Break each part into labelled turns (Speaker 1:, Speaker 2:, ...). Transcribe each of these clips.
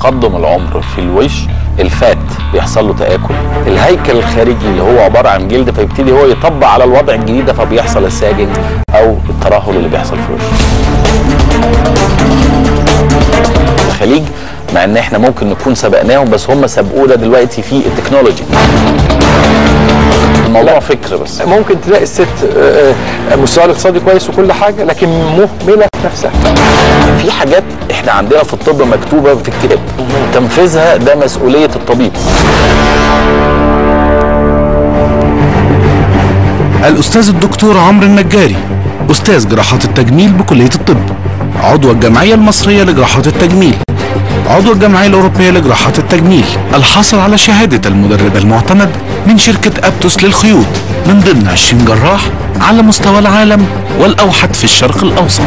Speaker 1: تقدم العمر في الوش الفات بيحصل له تآكل الهيكل الخارجي اللي هو عبارة عن جلد فيبتدي هو يطبق على الوضع الجديد ده فبيحصل الساجن أو الترهل اللي بيحصل في الوش الخليج مع ان احنا ممكن نكون سبقناهم بس هم سبقونا دلوقتي في التكنولوجي الموضوع فكر بس
Speaker 2: ممكن تلاقي الست آه، آه، مستواها الاقتصادي كويس وكل حاجه لكن مهمله في نفسها
Speaker 1: في حاجات احنا عندنا في الطب مكتوبه في الكتاب تنفيذها ده مسؤوليه الطبيب
Speaker 3: الأستاذ الدكتور عمرو النجاري أستاذ جراحات التجميل بكلية الطب عضو الجمعية المصرية لجراحات التجميل عضو الجمعية الأوروبية لجراحات التجميل الحاصل على شهادة المدرب المعتمد من شركة أبتوس للخيوط من ضمن 20 جراح على مستوى العالم والأوحد في الشرق الأوسط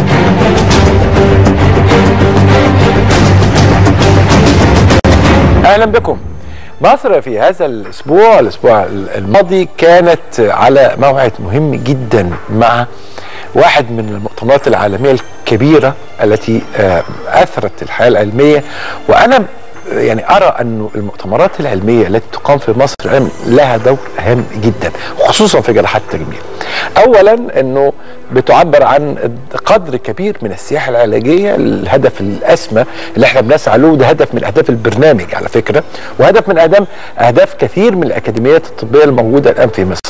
Speaker 2: اهلا بكم مصر في هذا الاسبوع الاسبوع الماضي كانت على موعد مهم جدا مع واحد من المؤتمرات العالميه الكبيره التي آه، اثرت الحياه العلميه وانا يعني ارى انه المؤتمرات العلميه التي تقام في مصر الآن لها دور هام جدا خصوصا في جراحات التجميل. اولا انه بتعبر عن قدر كبير من السياحه العلاجيه الهدف الاسمى اللي احنا بنسعى له ده هدف من اهداف البرنامج على فكره وهدف من اهداف اهداف كثير من الاكاديميات الطبيه الموجوده الان في مصر.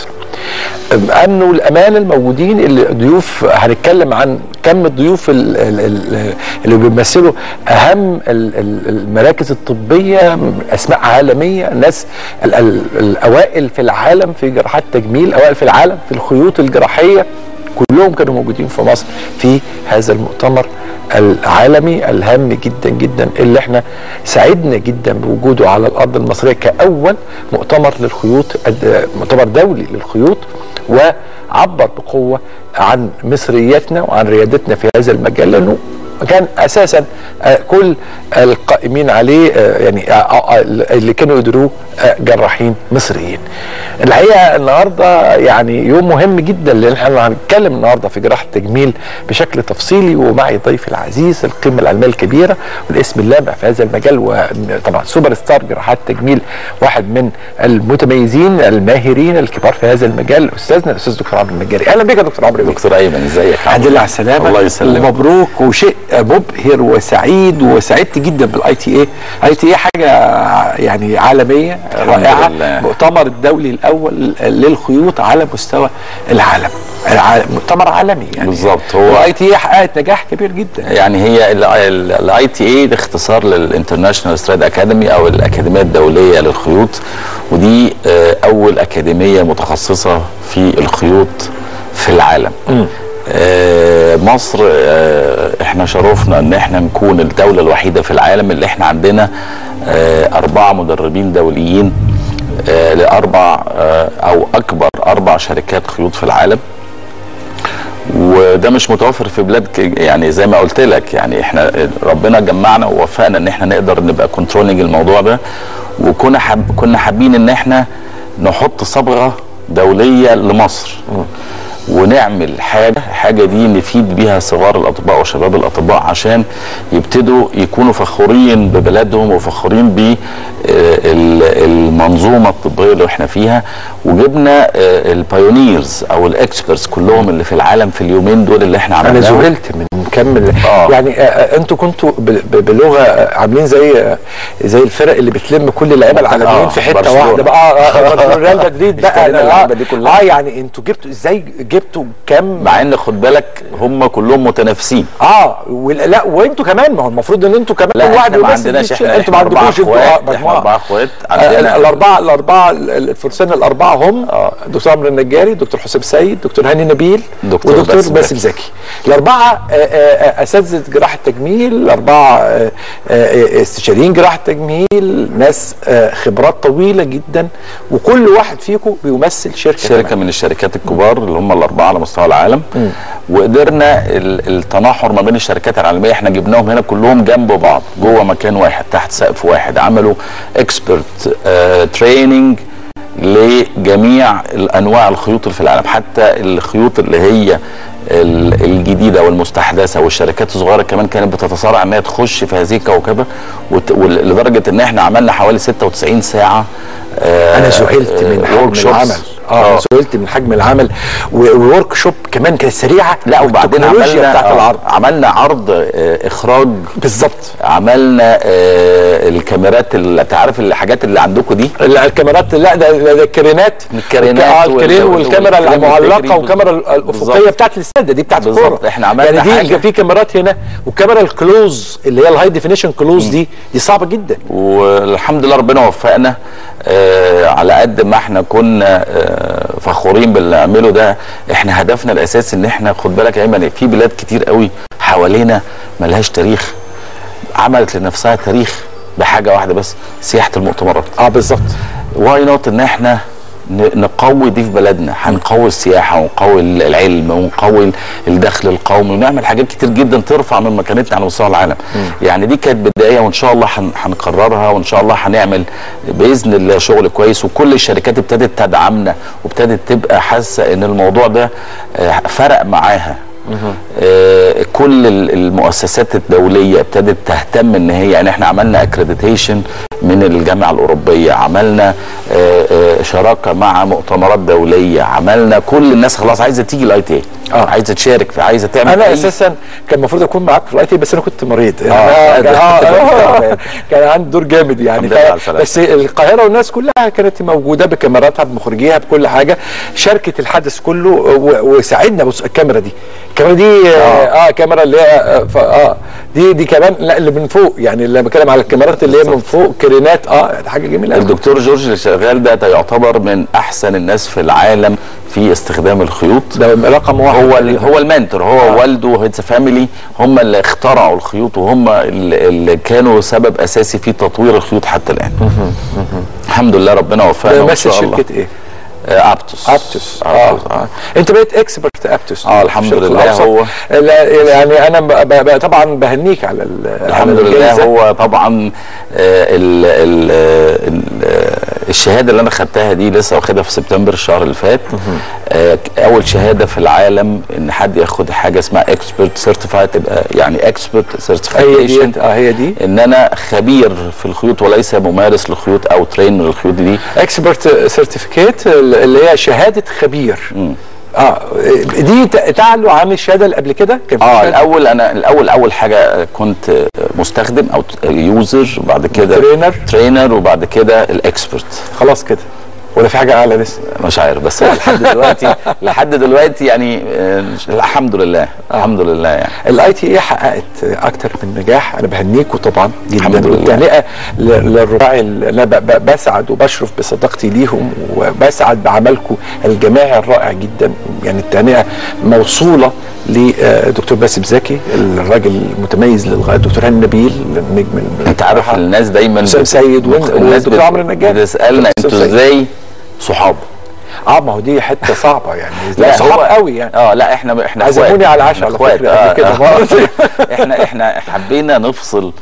Speaker 2: امنوا الامان الموجودين اللي ضيوف هنتكلم عن كم الضيوف ال- ال- ال- اللي بيمثلوا اهم ال- ال- المراكز الطبيه اسماء عالميه ناس ال- ال- الاوائل في العالم في جراحات التجميل اوائل في العالم في الخيوط الجراحيه كلهم كانوا موجودين في مصر في هذا المؤتمر العالمي الهام جدا جدا اللي احنا سعدنا جدا بوجوده على الارض المصريه كاول مؤتمر للخيوط أد- مؤتمر دولي للخيوط وعبر بقوه عن مصريتنا وعن ريادتنا في هذا المجال لانه كان اساسا آه، كل القائمين عليه آه، يعني آه، آه، اللي كانوا يدروه آه، جراحين مصريين. الحقيقه النهارده يعني يوم مهم جدا لان احنا هنتكلم النهارده في جراحه التجميل بشكل تفصيلي ومعي ضيفي العزيز القيمه العلميه الكبيره والاسم اللامع في هذا المجال وطبعا سوبر ستار جراحات التجميل واحد من المتميزين الماهرين الكبار في هذا المجال استاذنا الاستاذ دكتور عمرو النجاري اهلا بك يا دكتور عمرو بيه.
Speaker 1: دكتور ايمن ازيك
Speaker 2: الحمد لله على السلامة
Speaker 1: الله يسلمك
Speaker 2: ومبروك وشيء مبهر وسعيد وسعدت جدا بالاي تي اي اي تي اي حاجة يعني عالمية رائعة
Speaker 1: لله.
Speaker 2: المؤتمر الدولي الأول للخيوط على مستوى العالم الع- مؤتمر عالمي يعني
Speaker 1: بالظبط، هو-
Speaker 2: الاي تي اي حققت نجاح كبير جدا
Speaker 1: يعني هي الاي تي اي ده اختصار للانترناشونال ستريد اكاديمي او الاكاديميه الدوليه للخيوط ودي آه، اول اكاديميه متخصصه في الخيوط في العالم آه، مصر آه، احنا شرفنا ان احنا نكون الدوله الوحيده في العالم اللي احنا عندنا آه، اربعه مدربين دوليين آه، لاربع آه، او اكبر اربع شركات خيوط في العالم وده مش متوفر في بلاد ك- يعني زي ما قلت لك يعني احنا ربنا جمعنا ووفقنا ان احنا نقدر نبقى كنترولنج الموضوع ده وكنا حب كنا حابين ان احنا نحط صبغه دوليه لمصر ونعمل حاجه حاجه دي نفيد بيها صغار الاطباء وشباب الاطباء عشان يبتدوا يكونوا فخورين ببلدهم وفخورين بالمنظومه الطبيه اللي احنا فيها وجبنا آه، البايونيرز او الاكسبرتس كلهم اللي في العالم في اليومين دول اللي احنا
Speaker 2: انا
Speaker 1: عملناهم
Speaker 2: ذهلت من كم
Speaker 1: آه.
Speaker 2: يعني آه، آه، انتوا كنتوا ب- ب- بلغه آه، عاملين زي آه، زي الفرق اللي بتلم كل اللعيبه العالميين
Speaker 1: آه،
Speaker 2: في حته
Speaker 1: برشلونة.
Speaker 2: واحده بقى اه آه، آه، ريال مدريد بقى
Speaker 1: اشترينا
Speaker 2: آه،
Speaker 1: اللعيبة دي كلها.
Speaker 2: اه يعني انتوا جبتوا ازاي جبتوا كم
Speaker 1: مع ان خد بالك هم كلهم متنافسين
Speaker 2: اه وال- لا وانتوا كمان ما هو المفروض ان انتوا كمان
Speaker 1: لا
Speaker 2: كل واحد
Speaker 1: احنا ما
Speaker 2: بيمثل
Speaker 1: عندناش
Speaker 2: بيش-
Speaker 1: احنا
Speaker 2: انتوا ما
Speaker 1: احنا اربعه
Speaker 2: عندكوش انتوا آه،
Speaker 1: اخوات احنا
Speaker 2: مجموعه
Speaker 1: اربعه اخوات
Speaker 2: آه،
Speaker 1: عندنا
Speaker 2: الاربعه الاربعه الفرسان الاربعه هم دكتور عمرو النجاري دكتور حسام سيد دكتور هاني نبيل
Speaker 1: دكتور
Speaker 2: ودكتور
Speaker 1: باسم
Speaker 2: باسم زكي الاربعه آه، آه، اساتذه جراحه التجميل الاربعه آه، آه، استشاريين جراحه التجميل ناس آه، خبرات طويله جدا وكل واحد فيكم بيمثل شركه
Speaker 1: شركه
Speaker 2: كمان.
Speaker 1: من الشركات الكبار اللي هم الاربعه على مستوى العالم وقدرنا ال- التناحر ما بين الشركات العالميه احنا جبناهم هنا كلهم جنب بعض جوه مكان واحد تحت سقف واحد عملوا اكسبرت تريننج لجميع انواع الخيوط اللي في العالم حتى الخيوط اللي هي ال- الجديده والمستحدثه والشركات الصغيره كمان كانت بتتصارع ان هي تخش في هذه الكوكبه وت- ول- لدرجه ان احنا عملنا حوالي 96 ساعه آه،
Speaker 2: انا ذهلت من حجم
Speaker 1: workshops.
Speaker 2: العمل اه ذهلت من حجم العمل وورك شوب كمان كانت سريعه
Speaker 1: لا وبعدين
Speaker 2: والتكنولوجيا
Speaker 1: عملنا
Speaker 2: بتاعت
Speaker 1: آه،
Speaker 2: العرض
Speaker 1: عملنا عرض آه، اخراج
Speaker 2: بالظبط
Speaker 1: عملنا آه، الكاميرات اللي تعرف الحاجات اللي عندكم دي
Speaker 2: لا الكاميرات لا ده, ده, ده الكرينات
Speaker 1: الكرينات
Speaker 2: اه الكرين
Speaker 1: وال-
Speaker 2: والكاميرا
Speaker 1: والكرين
Speaker 2: المعلقه
Speaker 1: بتجري
Speaker 2: والكاميرا الافقيه
Speaker 1: بالظبط.
Speaker 2: بتاعت الاستاد دي بتاعت
Speaker 1: بالظبط.
Speaker 2: الكوره
Speaker 1: احنا عملنا
Speaker 2: يعني دي
Speaker 1: حاجة.
Speaker 2: في كاميرات هنا والكاميرا الكلوز اللي هي الهاي ديفينيشن كلوز دي دي صعبه جدا
Speaker 1: والحمد لله ربنا وفقنا آه على قد ما احنا كنا آه فخورين باللي نعمله ده احنا هدفنا الاساسي ان احنا خد بالك يا ايمن في بلاد كتير قوي حوالينا ملهاش تاريخ عملت لنفسها تاريخ بحاجه واحده بس سياحه المؤتمرات
Speaker 2: اه بالظبط
Speaker 1: واي نوت ان احنا ن- نقوي دي في بلدنا هنقوي السياحه ونقوي العلم ونقوي الدخل القومي ونعمل حاجات كتير جدا ترفع من مكانتنا على مستوى العالم يعني دي كانت بدايه وان شاء الله هن- هنكررها وان شاء الله هنعمل باذن الله شغل كويس وكل الشركات ابتدت تدعمنا وابتدت تبقى حاسه ان الموضوع ده آه، فرق معاها آه، كل ال- المؤسسات الدوليه ابتدت تهتم ان هي يعني احنا عملنا اكريديتيشن من الجامعه الاوروبيه عملنا آه، آه، شراكه مع مؤتمرات دوليه عملنا كل الناس خلاص عايزه تيجي الاي تي
Speaker 2: آه.
Speaker 1: عايزه تشارك في عايزه تعمل
Speaker 2: انا
Speaker 1: أي-
Speaker 2: اساسا كان المفروض اكون معاك في الاي تي بس انا كنت مريض
Speaker 1: آه،
Speaker 2: آه
Speaker 1: ده-
Speaker 2: آه كان عندي دور جامد يعني
Speaker 1: الحمد لله على
Speaker 2: ف-
Speaker 1: السلامة.
Speaker 2: بس القاهره والناس كلها كانت موجوده بكاميراتها بمخرجيها بكل حاجه شاركت الحدث كله و- وساعدنا بص الكاميرا دي الكاميرا دي اه, آه كاميرا اللي هي آه, ف- اه دي دي كمان لا اللي من فوق يعني اللي بتكلم على الكاميرات اللي هي من فوق كرينات اه دي حاجه جميله أوي.
Speaker 1: الدكتور جورج اللي شغال ده, ده يعتبر من احسن الناس في العالم في استخدام الخيوط
Speaker 2: ده رقم واحد
Speaker 1: هو ال- هو المنتور هو آه. والده وهيتس فاميلي هم اللي اخترعوا الخيوط وهم اللي, اللي كانوا سبب اساسي في تطوير الخيوط حتى الان الحمد لله ربنا وفقنا
Speaker 2: ده
Speaker 1: وان
Speaker 2: ماسك
Speaker 1: شاء الله
Speaker 2: شركه ايه؟
Speaker 1: آه، ابتوس
Speaker 2: ابتوس اه,
Speaker 1: ابتوس
Speaker 2: آه. انت بقيت اكسبرت ابتوس
Speaker 1: آه، الحمد
Speaker 2: في الشرق
Speaker 1: لله
Speaker 2: الأوسط.
Speaker 1: هو-
Speaker 2: لا يعني انا ب ب ب طبعا بهنيك على ال-
Speaker 1: الحمد
Speaker 2: على
Speaker 1: لله
Speaker 2: الجايزة.
Speaker 1: هو طبعا آه، ال ال ال آه، الشهاده اللي انا خدتها دي لسه واخدها في سبتمبر الشهر اللي فات آه، اول شهاده في العالم ان حد ياخد حاجه اسمها اكسبرت سيرتيفايد تبقى يعني اكسبرت
Speaker 2: هي
Speaker 1: سيرتيفيكيشن
Speaker 2: دي اه هي دي
Speaker 1: ان انا خبير في الخيوط وليس ممارس للخيوط او ترينر للخيوط دي
Speaker 2: اكسبرت سيرتيفيكيت اللي هي شهاده خبير اه دي ت- تعلو عن الشهاده اللي قبل كده كان في
Speaker 1: اه
Speaker 2: شهادة
Speaker 1: الاول انا الاول اول حاجه كنت مستخدم او يوزر وبعد كده
Speaker 2: ترينر.
Speaker 1: ترينر وبعد كده الاكسبرت
Speaker 2: خلاص كده ولا في حاجه اعلى لسه
Speaker 1: مش عارف بس لحد دلوقتي لحد دلوقتي يعني آه، الحمد لله الحمد لله يعني
Speaker 2: الاي تي اي حققت اكتر من نجاح انا بهنيكوا طبعا جدا
Speaker 1: الحمد لله.
Speaker 2: والتهنئه ل- للرباعي اللي انا ب- ب- بسعد وبشرف بصداقتي ليهم وبسعد بعملكم الجماعي الرائع جدا يعني التهنئه موصوله لدكتور باسم زكي الراجل المتميز للغايه دكتور هاني نبيل النجم ال-
Speaker 1: انت عارف
Speaker 2: بصراحة.
Speaker 1: الناس دايما
Speaker 2: حسام
Speaker 1: بت-
Speaker 2: سيد وإنت-
Speaker 1: الناس
Speaker 2: ودكتور
Speaker 1: بت-
Speaker 2: عمرو النجار.
Speaker 1: بتسالنا
Speaker 2: دكتور
Speaker 1: انتوا
Speaker 2: سيد.
Speaker 1: ازاي صحاب
Speaker 2: اه ما هو دي حته صعبه يعني لا
Speaker 1: هو-
Speaker 2: صحاب قوي يعني
Speaker 1: اه لا احنا احنا
Speaker 2: عزموني
Speaker 1: اخوات.
Speaker 2: على العشاء على
Speaker 1: اخوات
Speaker 2: فكرة
Speaker 1: آه
Speaker 2: قبل كده
Speaker 1: آه.
Speaker 2: مرة.
Speaker 1: احنا احنا حبينا نفصل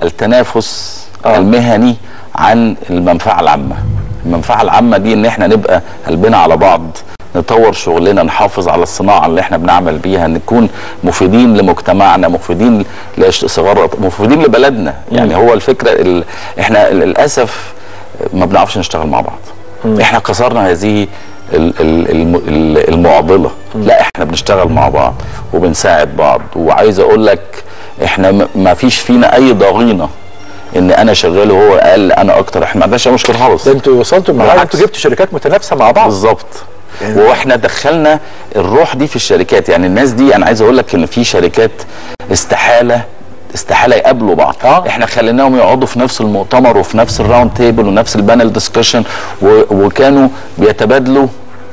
Speaker 1: التنافس
Speaker 2: آه.
Speaker 1: المهني عن المنفعه العامه المنفعه العامه دي ان احنا نبقى قلبنا على بعض نطور شغلنا نحافظ على الصناعه اللي احنا بنعمل بيها نكون مفيدين لمجتمعنا مفيدين لصغار مفيدين لبلدنا يعني هو الفكره ال... احنا للاسف ما بنعرفش نشتغل مع بعض احنا كسرنا هذه ال- ال- الم- ال- المعضله لا احنا بنشتغل مع بعض وبنساعد بعض وعايز اقول لك احنا م- ما فيش فينا اي ضغينه ان انا شغال وهو اقل انا اكتر احنا ما عندناش أي مشكله خالص
Speaker 2: ده انتوا وصلتوا المرحله
Speaker 1: بالعكس.
Speaker 2: انتوا جبتوا شركات متنافسه مع بعض
Speaker 1: بالظبط
Speaker 2: يعني-
Speaker 1: واحنا دخلنا الروح دي في الشركات يعني الناس دي انا عايز اقول لك ان في شركات استحاله استحاله يقابلوا بعض
Speaker 2: آه.
Speaker 1: احنا خليناهم يقعدوا في نفس المؤتمر وفي نفس الراوند تيبل ونفس البانل ديسكشن وكانوا بيتبادلوا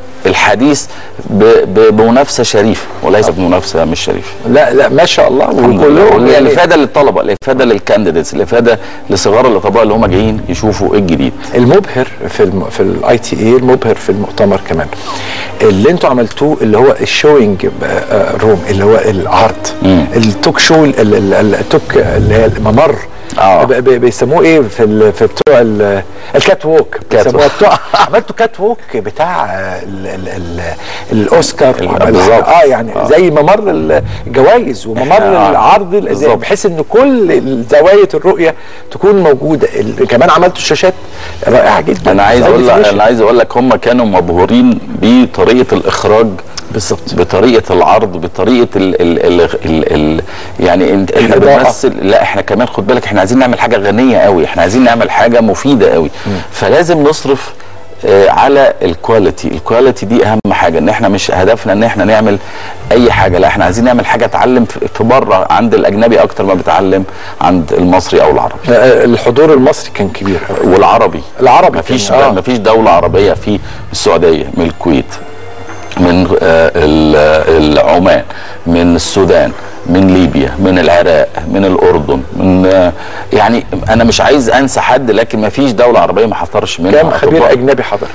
Speaker 1: الحديث ب- ب- بمنافسه شريفه وليس بمنافسه مش شريفه
Speaker 2: لا لا ما شاء الله
Speaker 1: الحمد
Speaker 2: وكلهم
Speaker 1: لله.
Speaker 2: يعني
Speaker 1: الافاده للطلبه الافاده للكانديديتس الافاده لصغار الاطباء اللي هم جايين يشوفوا ايه الجديد
Speaker 2: المبهر في الم... في الاي تي اي المبهر في المؤتمر كمان اللي انتوا عملتوه اللي هو الشوينج روم اللي هو العرض
Speaker 1: مم.
Speaker 2: التوك شو ال- ال- ال- التوك اللي هي الممر
Speaker 1: آه.
Speaker 2: ب- ب- بيسموه ايه في ال... في بتوع ال... الكات ووك بيسموها
Speaker 1: ووك.
Speaker 2: بتوع عملتوا كات ووك بتاع ال... ال... ال... الاوسكار
Speaker 1: ال-
Speaker 2: وعمل-
Speaker 1: بالظبط.
Speaker 2: اه يعني
Speaker 1: آه.
Speaker 2: زي ممر الجوائز وممر
Speaker 1: إحنا- آه.
Speaker 2: العرض ال-
Speaker 1: بالظبط.
Speaker 2: بحيث ان كل زوايا الرؤيه تكون موجوده ال... كمان عملتوا شاشات رائعه جدا
Speaker 1: انا عايز
Speaker 2: زي
Speaker 1: اقول لك
Speaker 2: الفيشن.
Speaker 1: انا عايز اقول لك هم كانوا مبهورين بطريقه الاخراج بالظبط بطريقه العرض بطريقه ال ال ال ال ال يعني انت احنا
Speaker 2: الإضاءة.
Speaker 1: بنمثل لا احنا كمان خد بالك احنا عايزين نعمل حاجه غنيه قوي احنا عايزين نعمل حاجه مفيده قوي فلازم نصرف آه، على الكواليتي الكواليتي دي اهم حاجه ان احنا مش هدفنا ان احنا نعمل اي حاجه لا احنا عايزين نعمل حاجه اتعلم في في بره عند الاجنبي اكتر ما بتعلم عند المصري او العربي
Speaker 2: آه، الحضور المصري كان كبير أوي.
Speaker 1: والعربي
Speaker 2: العربي
Speaker 1: مفيش
Speaker 2: كان- آه.
Speaker 1: مفيش دوله عربيه في السعوديه من الكويت من آه، ال- العمان من السودان من ليبيا من العراق من الاردن من آه، يعني انا مش عايز انسى حد لكن مفيش دوله عربيه ما حضرش منها
Speaker 2: كام خبير
Speaker 1: أطباء.
Speaker 2: اجنبي حضر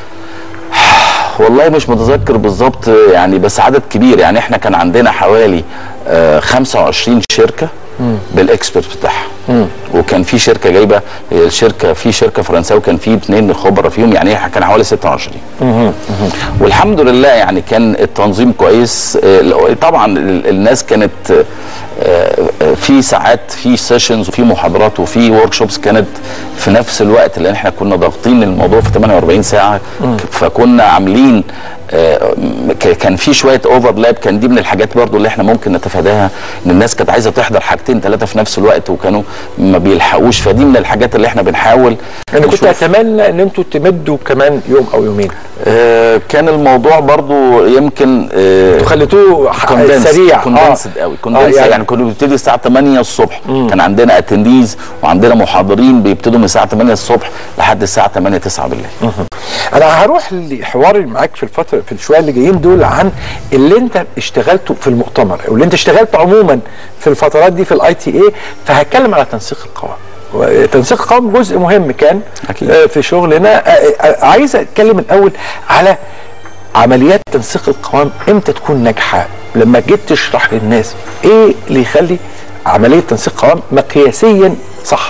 Speaker 1: والله مش متذكر بالظبط يعني بس عدد كبير يعني احنا كان عندنا حوالي آه، 25 شركه بالاكسبرت بتاعها وكان في شركه جايبه هي الشركه في شركه فرنساوي كان في اثنين خبراء فيهم يعني كان حوالي 26 والحمد لله يعني كان التنظيم كويس آه، طبعا ال- الناس كانت آه، آه، في ساعات في سيشنز وفي محاضرات وفي ورك شوبس كانت في نفس الوقت لان احنا كنا ضاغطين الموضوع في 48 ساعه فكنا عاملين آه، ك- كان في شويه اوفرلاب كان دي من الحاجات برضو اللي احنا ممكن نتفاداها ان الناس كانت عايزه تحضر حاجتين ثلاثه في نفس الوقت وكانوا ما بيلحقوش فدي من الحاجات اللي احنا بنحاول
Speaker 2: انا كنت
Speaker 1: نشوف.
Speaker 2: اتمنى ان انتوا تمدوا كمان يوم او يومين
Speaker 1: آه، كان الموضوع برضو يمكن آه،
Speaker 2: انتوا خليتوه ح-
Speaker 1: كوندنس
Speaker 2: سريع
Speaker 1: كوندنسد قوي كوندنس
Speaker 2: يعني-
Speaker 1: يعني, كنا بنبتدي الساعه 8 الصبح كان عندنا اتنديز وعندنا محاضرين بيبتدوا من الساعه 8 الصبح لحد الساعه 8 9 بالليل
Speaker 2: انا هروح لحواري معاك في الفتره في الشويه اللي جايين دول عن اللي انت اشتغلته في المؤتمر او اللي انت اشتغلته عموما في الفترات دي في الاي تي اي فهتكلم على تنسيق القوائم تنسيق القوائم جزء مهم كان
Speaker 1: أكيد.
Speaker 2: آه، في شغلنا آه، آه، عايز اتكلم الاول على عمليات تنسيق القوائم امتى تكون ناجحه لما جيت تشرح للناس ايه اللي يخلي عمليه تنسيق القوائم مقياسيا صح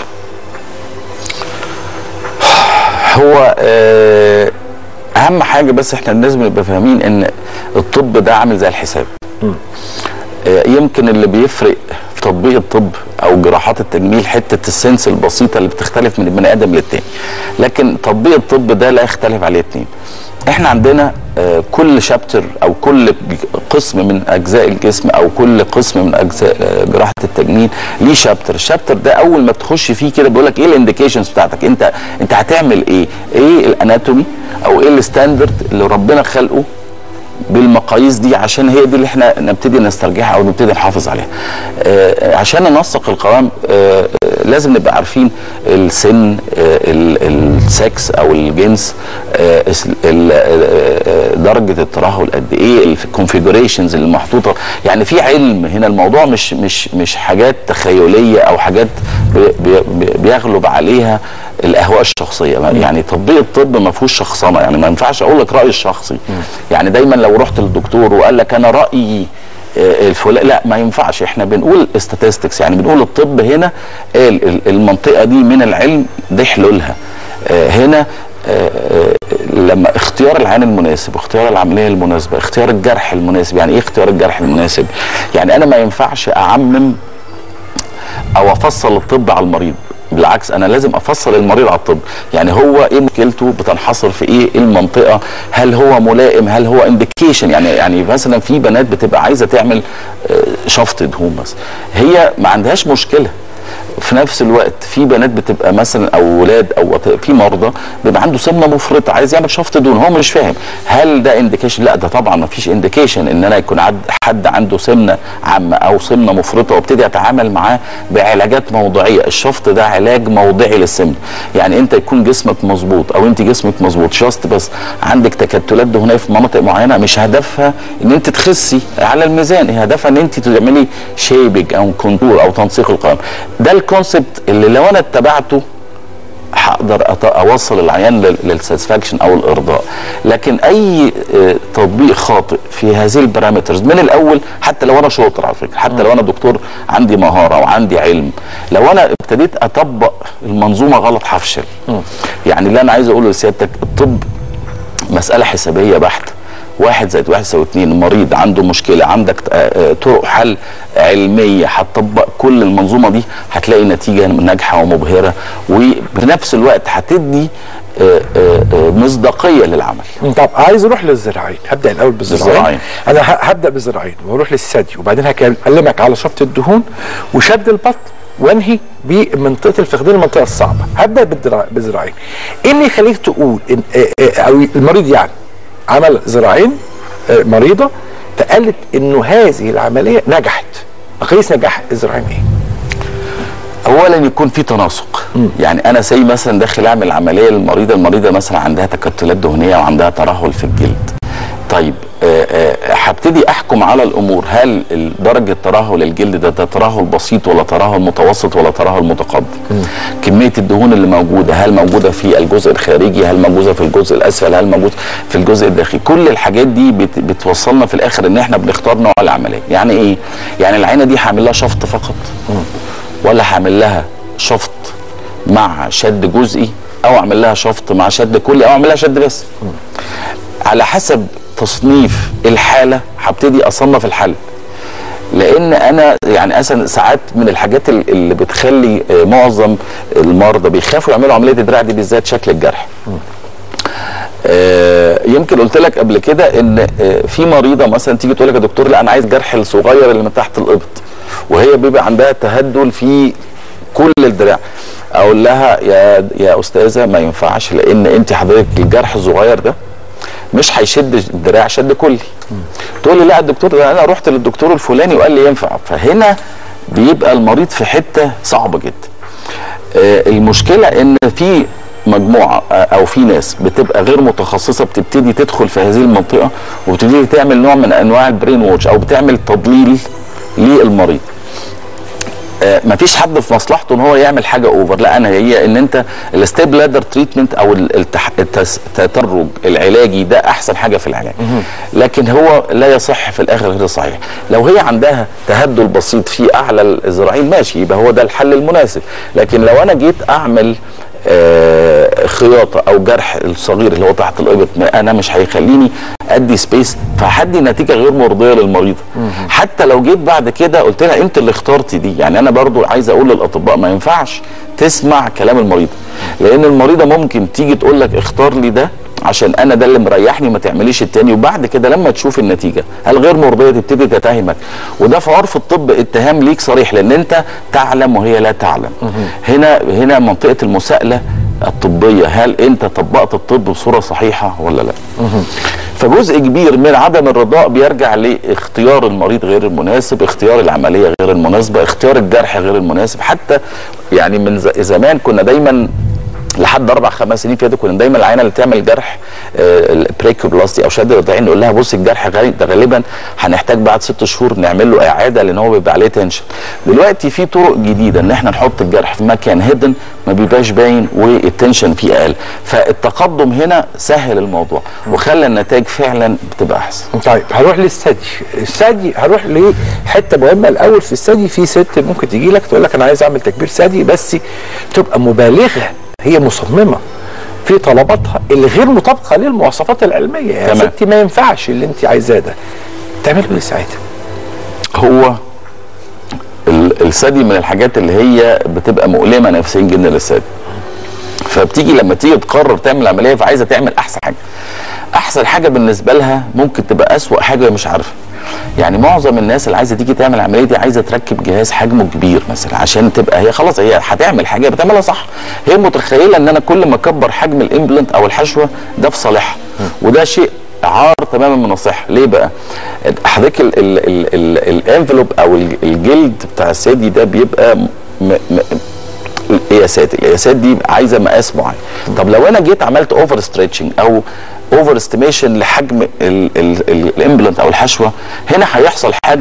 Speaker 1: هو آه، اهم حاجه بس احنا لازم نبقى فاهمين ان الطب ده عامل زي الحساب آه، يمكن اللي بيفرق في تطبيق الطب او جراحات التجميل حته السنس البسيطه اللي بتختلف من البني ادم للتاني لكن تطبيق الطب ده لا يختلف عليه اتنين احنا عندنا آه، كل شابتر او كل قسم من اجزاء الجسم او كل قسم من اجزاء آه، جراحه التجميل ليه شابتر الشابتر ده اول ما بتخش فيه كده بيقول لك ايه الانديكيشنز بتاعتك انت انت هتعمل ايه ايه الاناتومي او ايه الستاندرد اللي ربنا خلقه بالمقاييس دي عشان هي دي اللي احنا نبتدي نسترجعها او نبتدي نحافظ عليها. آه عشان ننسق القوام آه آه، لازم نبقى عارفين السن آه ال- السكس او الجنس آه اس- ال- آه، درجه الترهل قد ايه الكونفيجريشنز اللي محطوطه يعني في علم هنا الموضوع مش مش مش حاجات تخيليه او حاجات بي- بي- بي- بيغلب عليها الاهواء الشخصيه يعني تطبيق الطب ما فيهوش شخصنه يعني ما ينفعش اقول لك رايي الشخصي يعني دايما لو رحت للدكتور وقال لك انا رايي آه، الفلان لا ما ينفعش احنا بنقول statistics يعني بنقول الطب هنا قال ال- المنطقه دي من العلم دي حلولها آه، هنا آه، آه، لما اختيار العين المناسب اختيار العمليه المناسبه اختيار الجرح المناسب يعني ايه اختيار الجرح المناسب يعني انا ما ينفعش اعمم او افصل الطب على المريض بالعكس انا لازم افصل المريض على الطب يعني هو ايه مشكلته بتنحصر في ايه إيه المنطقه هل هو ملائم هل هو انديكيشن يعني يعني مثلا في بنات بتبقى عايزه تعمل آه، شفط دهون بس هي ما عندهاش مشكله في نفس الوقت في بنات بتبقى مثلا او ولاد او وط- في مرضى بيبقى عنده سمنه مفرطه عايز يعمل شفط دهون هو مش فاهم هل ده انديكيشن لا ده طبعا ما فيش انديكيشن ان انا يكون عد حد عنده سمنه عامه او سمنه مفرطه وابتدي اتعامل معاه بعلاجات موضعيه الشفط ده علاج موضعي للسمنه يعني انت يكون جسمك مظبوط او انت جسمك مظبوط شفط بس عندك تكتلات دهنيه في مناطق معينه مش هدفها ان انت تخسي على الميزان هي هدفها ان انت تعملي شيبنج او كونتور او تنسيق القوام ده الكونسبت اللي لو انا اتبعته ح- اقدر أت- اوصل العيان للساتسفاكشن او الارضاء لكن اي آه، تطبيق خاطئ في هذه البارامترز من الاول حتى لو انا شاطر على فكره حتى لو انا دكتور عندي مهاره وعندي علم لو انا ابتديت اطبق المنظومه غلط هفشل يعني اللي انا عايز اقوله لسيادتك الطب مسألة حسابية بحتة واحد زائد واحد يساوي اتنين المريض عنده مشكلة عندك آه، آه، طرق حل علمية هتطبق كل المنظومة دي هتلاقي نتيجة ناجحة ومبهرة وبنفس الوقت هتدي آه، آه، آه، مصداقية للعمل
Speaker 2: طب عايز اروح للزراعين هبدا الاول بالزراعين
Speaker 1: الزراعين.
Speaker 2: انا ه- هبدا بالزراعين واروح للثدي وبعدين هكلمك على شفط الدهون وشد البطن وانهي بمنطقه الفخذين المنطقه الصعبه هبدا بالدرا- بالزراعين ايه اللي يخليك تقول إن آه، آه، او المريض يعني عمل زراعين آه، مريضه فقالت انه هذه العمليه نجحت مقاييس نجاح الزراعين ايه؟
Speaker 1: اولا يكون في تناسق يعني انا سي مثلا داخل اعمل عمليه للمريضه المريضه مثلا عندها تكتلات دهنيه وعندها ترهل في الجلد طيب آه، آه، هبتدي احكم على الامور هل ال- درجه ترهل الجلد ده, ده ترهل بسيط ولا ترهل متوسط ولا ترهل متقدم كميه الدهون اللي موجوده هل موجوده في الجزء الخارجي هل موجوده في الجزء الاسفل هل موجود في الجزء الداخلي كل الحاجات دي بت بتوصلنا في الاخر ان احنا بنختار نوع العمليه يعني ايه يعني العينه دي هعمل لها شفط فقط ولا هعمل لها شفط مع شد جزئي او اعمل لها شفط مع شد كلي او اعمل لها شد بس على حسب تصنيف الحاله هبتدي اصنف الحاله لان انا يعني اصلا ساعات من الحاجات ال- اللي بتخلي آه، معظم المرضى بيخافوا يعملوا عمليه الدراع دي بالذات شكل الجرح آه، يمكن قلت لك قبل كده ان آه، في مريضه مثلا تيجي تقول لك يا دكتور لا انا عايز جرح الصغير اللي من تحت الابط وهي بيبقى عندها تهدل في كل الدراع اقول لها يا يا استاذه ما ينفعش لان انت حضرتك الجرح الصغير ده مش هيشد الدراع شد كلي تقول لي لا الدكتور ده انا رحت للدكتور الفلاني وقال لي ينفع فهنا بيبقى المريض في حته صعبه جدا آه، المشكله ان في مجموعه آه، او في ناس بتبقى غير متخصصه بتبتدي تدخل في هذه المنطقه وبتبتدي تعمل نوع من انواع البرين ووتش او بتعمل تضليل للمريض آه، مفيش حد في مصلحته ان هو يعمل حاجه اوفر لا انا هي ان انت الستيب لادر تريتمنت او ال- التح... التس... التدرج العلاجي ده احسن حاجه في العلاج لكن هو لا يصح في الاخر غير صحيح لو هي عندها تهدل بسيط في اعلى الذراعين ماشي يبقى هو ده الحل المناسب لكن لو انا جيت اعمل آه، خياطه او جرح الصغير اللي هو تحت الابط ما انا مش هيخليني ادي سبيس فهدي نتيجه غير مرضيه للمريضه حتى لو جيت بعد كده قلت لها انت اللي اخترتي دي يعني انا برضو عايز اقول للاطباء ما ينفعش تسمع كلام المريضه لان المريضه ممكن تيجي تقول لك اختار لي ده عشان انا ده اللي مريحني ما تعمليش التاني وبعد كده لما تشوف النتيجه هل غير مرضيه تبتدي تتهمك وده في عرف الطب اتهام ليك صريح لان انت تعلم وهي لا تعلم هنا هنا منطقه المساءله الطبيه هل انت طبقت الطب بصوره صحيحه ولا لا فجزء كبير من عدم الرضاء بيرجع لاختيار المريض غير المناسب اختيار العمليه غير المناسبه اختيار الجرح غير المناسب حتى يعني من ز- زمان كنا دايما لحد اربع خمس سنين فاتوا كنا دايما العينه اللي تعمل جرح البريكوبلاستي او شد الرضاعين نقول لها بص الجرح غالي ده غالبا هنحتاج بعد ست شهور نعمل له اعاده لان هو بيبقى عليه تنشن دلوقتي في طرق جديده ان احنا نحط الجرح في مكان هيدن ما بيبقاش باين والتنشن فيه اقل فالتقدم هنا سهل الموضوع وخلى النتائج فعلا بتبقى احسن
Speaker 2: طيب هروح للثدي الثدي هروح لحته مهمه الاول في الثدي في ست ممكن تيجي لك تقول لك انا عايز اعمل تكبير ثدي بس تبقى مبالغه هي مصممه في طلباتها اللي غير مطابقه للمواصفات العلميه يا
Speaker 1: تمام.
Speaker 2: ستي ما ينفعش اللي انت عايزاه ده تعملوا ايه ساعتها؟
Speaker 1: هو ال- الثدي من الحاجات اللي هي بتبقى مؤلمه نفسيا جدا للثدي فبتيجي لما تيجي تقرر تعمل عمليه فعايزه تعمل احسن حاجه احسن حاجه بالنسبه لها ممكن تبقى اسوأ حاجه هي مش عارفه يعني معظم الناس اللي عايزه تيجي تعمل عمليه دي عايزه تركب جهاز حجمه كبير مثلا عشان تبقى هي خلاص هي هتعمل حاجه بتعملها صح هي متخيله ان انا كل ما اكبر حجم الامبلانت او الحشوه ده في صالحها وده شيء عار تماما من الصحه ليه بقى حضرتك ال- ال- ال- ال- الانفلوب او ال- الجلد بتاع الثدي ده بيبقى م- م- القياسات القياسات دي عايزه مقاس معين طب لو انا جيت عملت اوفر ستريتشنج او اوفر استيميشن لحجم الامبلانت او الحشوه هنا هيحصل حاجه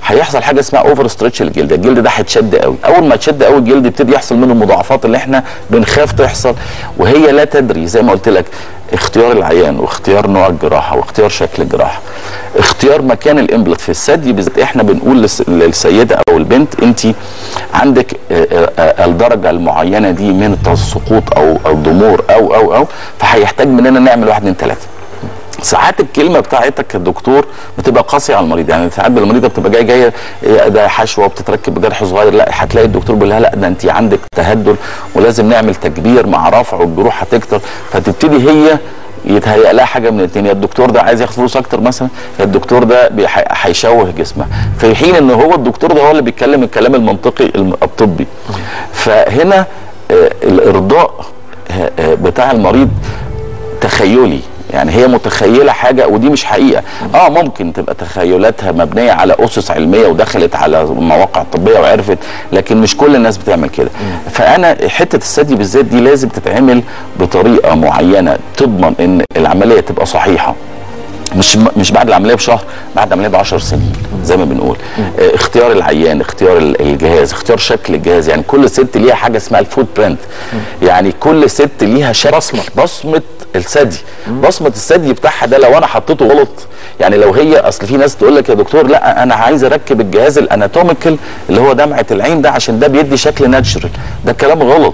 Speaker 1: هيحصل حاجه اسمها اوفر ستريتش للجلد الجلد ده هيتشد قوي اول ما يتشد قوي الجلد يبتدي يحصل منه المضاعفات اللي احنا بنخاف تحصل وهي لا تدري زي ما قلت لك اختيار العيان واختيار نوع الجراحه واختيار شكل الجراحه اختيار مكان الامبلت في الثدي بالذات احنا بنقول للس- للسيده او البنت انت عندك آه، آه، آه، الدرجه المعينه دي من السقوط او او الضمور او او او فهيحتاج مننا نعمل واحد اتنين تلاته ساعات الكلمه بتاعتك كدكتور بتبقى قاسيه على المريض يعني ساعات المريضه بتبقى جايه جايه إيه ده حشوه وبتتركب بجرح صغير لا هتلاقي الدكتور بيقول لها لا ده انت عندك تهدل ولازم نعمل تكبير مع رفع والجروح هتكتر فتبتدي هي يتهيأ لها حاجه من الاثنين يا الدكتور ده عايز ياخد فلوس اكتر مثلا يا الدكتور ده بيح- هيشوه جسمها في حين ان هو الدكتور ده هو اللي بيتكلم الكلام المنطقي الم- الطبي فهنا آه، الارضاء آه، آه، بتاع المريض تخيلي يعني هي متخيله حاجه ودي مش حقيقه اه ممكن تبقى تخيلاتها مبنيه على اسس علميه ودخلت على مواقع طبيه وعرفت لكن مش كل الناس بتعمل كده فانا حته الثدي بالذات دي لازم تتعمل بطريقه معينه تضمن ان العمليه تبقى صحيحه مش مش بعد العمليه بشهر بعد العمليه ب 10 سنين زي ما بنقول آه، اختيار العيان اختيار ال- الجهاز اختيار شكل الجهاز يعني كل ست ليها حاجه اسمها الفوت برنت يعني كل ست ليها شكل بصمه بصمه الثدي بصمه الثدي بتاعها ده لو انا حطيته غلط يعني لو هي اصل في ناس تقول لك يا دكتور لا انا عايز اركب الجهاز الاناتوميكال اللي هو دمعه العين ده عشان ده بيدي شكل ناتشرال ده كلام غلط